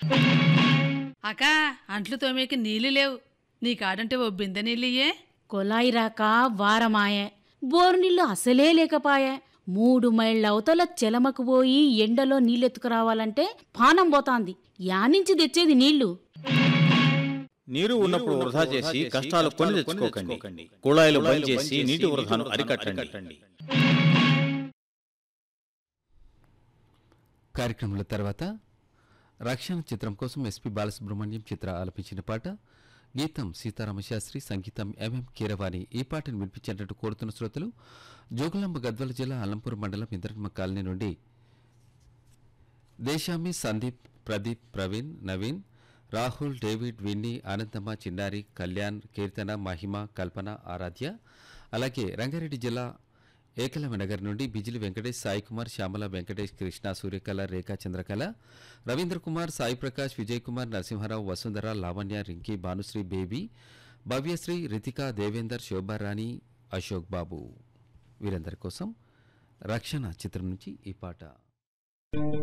అక్క అంట్లు తోమేకి నీళ్లు లేవు నీ కాడంటే ఓ బిందె నీళ్ళియ్యే కొలాయి రాక వారమాయే బోరు నీళ్లు అసలే లేకపాయే మూడు మైళ్ళ అవతల చెలమకు పోయి ఎండలో నీళ్ళెత్తుకురావాలంటే పానం పోతాంది యానించి తెచ్చేది నీళ్లు నీరు ఉన్నప్పుడు వృధా చేసి కష్టాలు కొని తెచ్చుకోకండి కుళాయిలు బంద్ చేసి నీటి వృధాను అరికట్టండి కార్యక్రమంలో తర్వాత రక్షణ చిత్రం కోసం ఎస్పి బాలసుబ్రహ్మణ్యం చిత్ర ఆలపించిన పాట గీతం సీతారామ శాస్త్రి సంగీతం ఎంఎం కీరవాణి ఈ పాటను వినిపించేటట్టు కోరుతున్న శ్రోతలు జోగులాంబ గద్వాల జిల్లా అల్లంపూర్ మండలం ఇంద్రమ్మ కాలనీ నుండి దేశామి సందీప్ ప్రదీప్ ప్రవీణ్ నవీన్ రాహుల్ డేవిడ్ విన్నీ ఆనందమ్మ చిన్నారి కళ్యాణ్ కీర్తన మహిమ కల్పన ఆరాధ్య అలాగే రంగారెడ్డి జిల్లా ఏకలమనగర్ నుండి బిజిలి వెంకటేష్ సాయి కుమార్ శ్యామల వెంకటేష్ కృష్ణ సూర్యకళ రేఖా చంద్రకళ రవీంద్ర కుమార్ సాయి ప్రకాష్ విజయ్ కుమార్ నరసింహారావు వసుంధర లావణ్య రింకీ భానుశ్రీ బేబీ భవ్యశ్రీ రితిక దేవేందర్ శోభారాణి అశోక్ బాబు వీరందరి కోసం రక్షణ చిత్రం నుంచి ఈ పాట